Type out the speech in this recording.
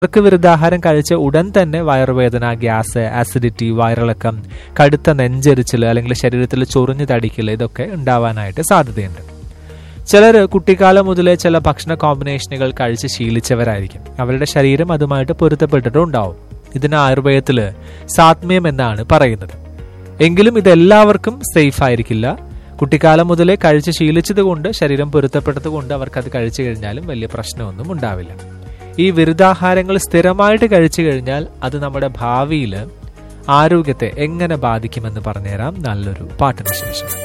അവർക്ക് വിരുദ്ധാഹാരം കഴിച്ച ഉടൻ തന്നെ വയറുവേദന ഗ്യാസ് ആസിഡിറ്റി വയറിളക്കം കടുത്ത നെഞ്ചരിച്ചിൽ അല്ലെങ്കിൽ ശരീരത്തിൽ ചൊറിഞ്ഞു തടിക്കൽ ഇതൊക്കെ ഉണ്ടാവാനായിട്ട് സാധ്യതയുണ്ട് ചിലർ കുട്ടിക്കാലം മുതലേ ചില ഭക്ഷണ കോമ്പിനേഷനുകൾ കഴിച്ച് ശീലിച്ചവരായിരിക്കും അവരുടെ ശരീരം അതുമായിട്ട് പൊരുത്തപ്പെട്ടിട്ടുണ്ടാവും ഇതിന് ആയുർവേദത്തിൽ സാത്മ്യം എന്നാണ് പറയുന്നത് എങ്കിലും ഇതെല്ലാവർക്കും സേഫ് ആയിരിക്കില്ല കുട്ടിക്കാലം മുതലേ കഴിച്ച് ശീലിച്ചത് കൊണ്ട് ശരീരം പൊരുത്തപ്പെട്ടത് കൊണ്ട് അവർക്കത് കഴിച്ചു കഴിഞ്ഞാലും വലിയ പ്രശ്നമൊന്നും ഉണ്ടാവില്ല ഈ വിരുദ്ധാഹാരങ്ങൾ സ്ഥിരമായിട്ട് കഴിച്ചു കഴിഞ്ഞാൽ അത് നമ്മുടെ ഭാവിയിൽ ആരോഗ്യത്തെ എങ്ങനെ ബാധിക്കുമെന്ന് പറഞ്ഞുതരാം നല്ലൊരു പാട്ടിന് ശേഷം